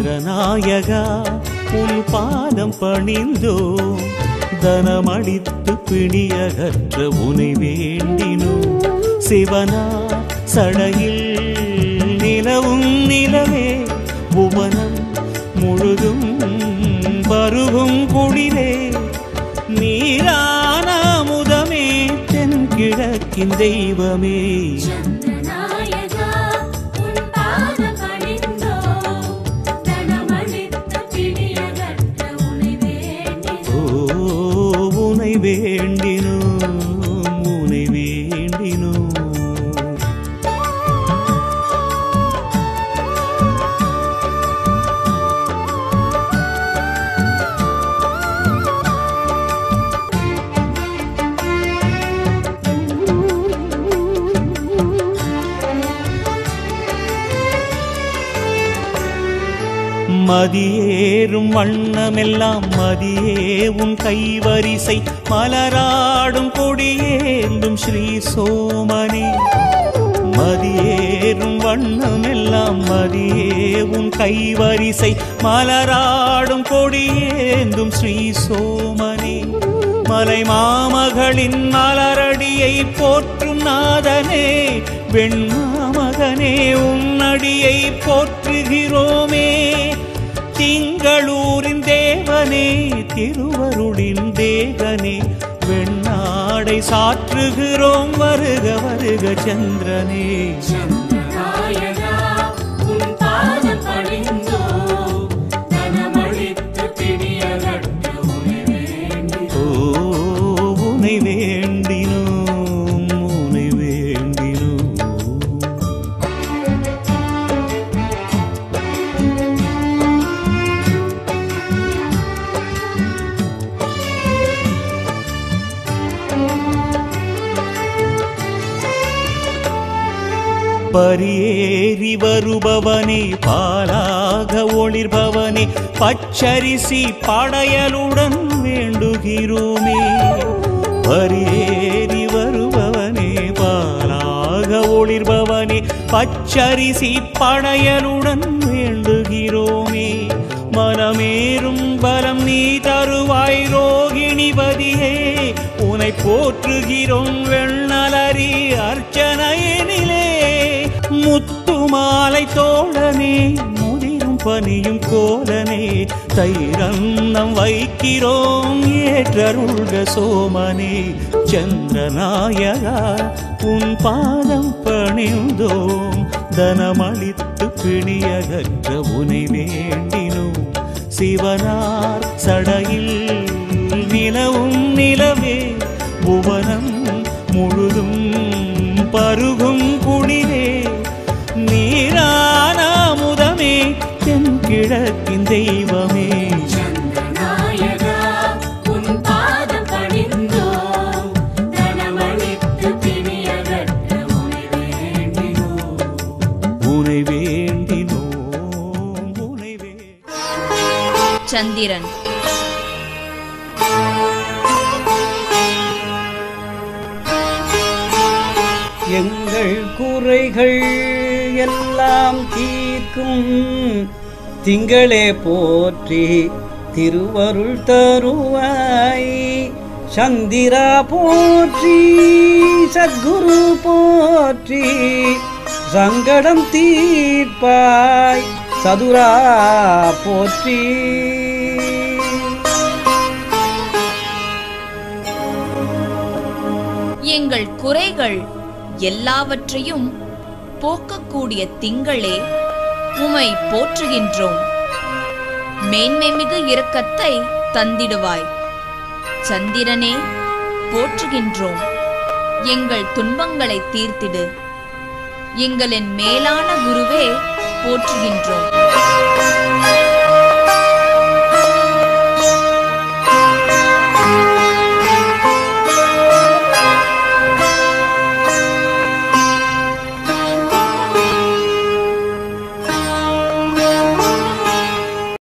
சந்திரநாயகா உன் பாதம் பணிந்தோ தனமளித்து பிணியகற்ற உனை வேண்டினோ சிவனா சடையில் நிலவும் நிலவே புவனம் முழுதும் பருகும் குளிரே நீரான முதமே தென்கிழக்கின் தெய்வமே சந்திரநாயகா உன் பாதம் பணிந்தோ தனமளித்த பிடியகற்ற உனை வேண்டினோ ஓ உனை வேண்டினோ உனை வேண்டினோ மதியேறும் வண்ணமெல்லாம் மதியே உன் கைவரிசை மலராடும் கொடியேந்தும் ஸ்ரீ சோமனே மதியேறும் வண்ணமெல்லாம் மதியே உன் கைவரிசை மலராடும் கொடியேந்தும் ஸ்ரீ சோமனே மலை மாமகளின் மலரடியை போற்றும் நாதனே வெண்மாமகனே உன்னடியை போற்றுகிறோமே திங்களூரின் தேவனே திருவருளின் தேவனே வெண்ணாடை சாற்றுகிறோம் வருக வருக சந்திரனே சந்திரநாயகா உன் பாதம் பணிந்தோ தனமளித்த பிடியகற்ற உனை வேண்டினோ ஓ உனை வேண்டினோம் உனை வேண்டினோம் பரியேறி வருபவனே பாலாக ஒளிர்பவனே பச்சரிசி படையலுடன் வேண்டுகிறோமே பரியேறி வருபவனே பாலாக ஒளிர்பவனே பச்சரிசி படையலுடன் வேண்டுகிறோமே மனமேறும் பலம் நீ தருவாய் ரோகிணிபதியே உனை போற்றுகிறோம் வெண்ணலரி அர்ச்சனையினிலே முத்து மாலை தோழனே முதிரும் பனியும் கோலனே தைரன்னம் வைக்கிறோம் ஏற்றருள்க சோமனே சந்திரநாயகா உன் பாதம் பணிந்தோம் தனமளித்து பிணியகற்ற உனை வேண்டினோம் சிவனார் சடையில் நிலவும் நிலவே புவனம் முழுதும் பருகும் குளிரே நீரான முதமே தென்கிழக்கின் தெய்வமே சந்திரநாயகா உன் பாதம் பணிந்தோ தனமளித்த பிடியகற்ற உனை வேண்டினோ உனை வேண்டினோம் உனை வே சந்திரன் எங்கள் குறைகள் எல்லாம் தீர்க்கும் திங்களே போற்றி திருவருள் தருவாய் சந்திரா போற்றி சத்குரு போற்றி சங்கடம் தீர்ப்பாய் சதுரா போற்றி எங்கள் குறைகள் எல்லாவற்றையும் போக்கக்கூடிய திங்களே உமை போற்றுகின்றோம் மேன்மை மிகு இரக்கத்தை தந்திடுவாய் சந்திரனே போற்றுகின்றோம் எங்கள் துன்பங்களை தீர்த்திடு எங்களின் மேலான குருவே போற்றுகின்றோம்